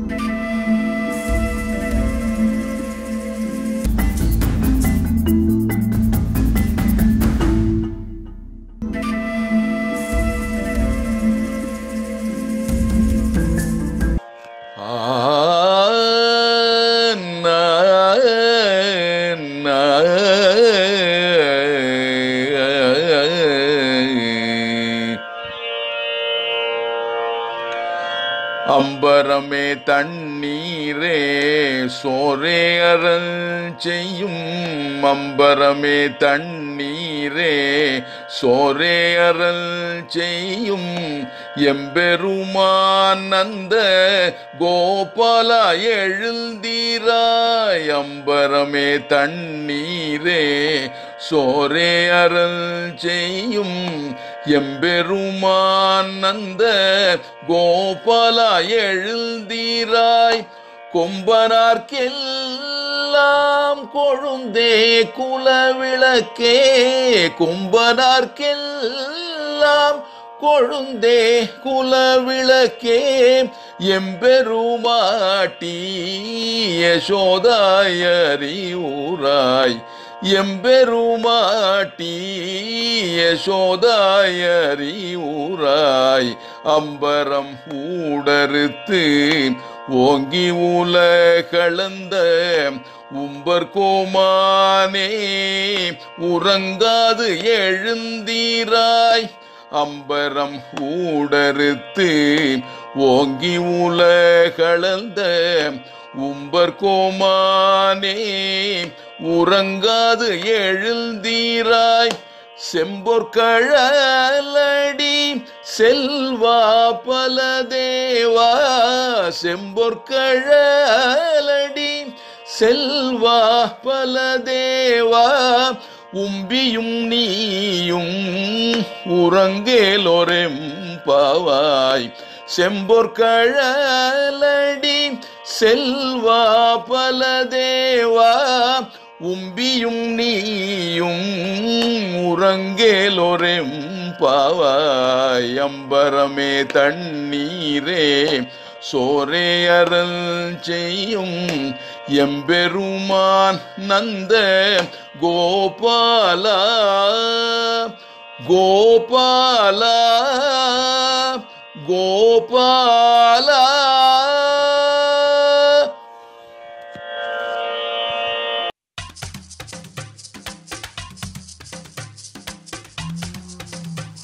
அம்பரமே தண்ணீரே சோரே அறல் செய்யும் அம்பரமே தண்ணீரே சோரே அறல் செய்யும் எம்பெருமான் அந்த கோபாலா எழுந்தீராய் அம்பரமே தண்ணீரே சோரே அறல் செய்யும் எம்பெருமான் அந்த கோபாலா எழுந்தீராய் கொம்பனார்க்கெல்லாம் கொழுந்தே குலவிளக்கே கொம்பனார்க்கெல்லாம் கொழுந்தே குலவிளக்கே எம்பெருமாட்டி யசோதாயரி ஊராய் எம்பெருமாட்டி யசோதாயரி ஊராய் அம்பரம் ஊடறுத்து ஓங்கி உலகளந்த உம்பர் கோமானே உறங்காது எழுந்தீராய் அம்பரம் ஊடறுத்து ஓங்கி உலகளந்த உம்பர் கோமானே உறங்காது எழுந்தீராய் செம்பொற்கழலடி செல்வா பல தேவா செம்பொற்கழலடி செல்வா பல தேவா உம்பியும் நீயும் உறங்கேலோரெம் பாவாய் செம்பொற்கழலடி செல்வா பல தேவா உம்பியும் நீயும் உறங்கேலோரெம் பாவாய் அம்பரமே தண்ணீரே சோரே அறல் செய்யும் எம்பெருமான் நந்த கோபாலா கோபாலா கோபாலா